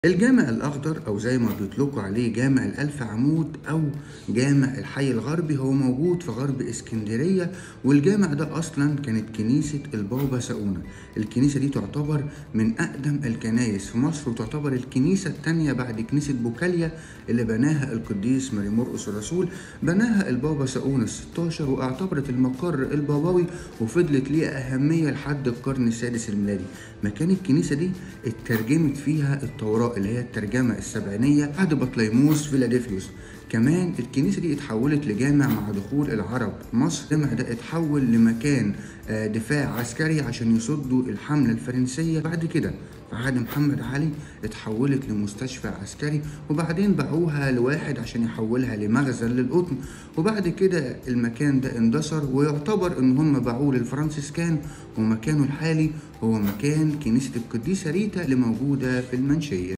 الجامع الأخضر أو زي ما بيطلقوا عليه جامع الألف عمود أو جامع الحي الغربي هو موجود في غرب اسكندرية والجامع ده أصلا كانت كنيسة البابا ساونا الكنيسة دي تعتبر من أقدم الكنائس في مصر وتعتبر الكنيسة التانية بعد كنيسة بوكاليا اللي بناها القديس ماري مرقس الرسول بناها البابا ساونا الستاشر واعتبرت المقر البابوي وفضلت ليها أهمية لحد القرن السادس الميلادي مكان الكنيسة دي اترجمت فيها التوراة اللي هي الترجمة السبعينية بعد بطليموس فيلادلفيوس كمان الكنيسة دي اتحولت لجامع مع دخول العرب مصر الجامع ده اتحول لمكان آه، دفاع عسكري عشان يصدوا الحملة الفرنسية بعد كده في عهد محمد علي اتحولت لمستشفى عسكري وبعدين باعوها لواحد عشان يحولها لمخزن للقطن وبعد كده المكان ده اندثر ويعتبر ان هم باعوه للفرنسيسكان ومكانه الحالي هو مكان كنيسة القديسة ريتا اللي موجودة في المنشية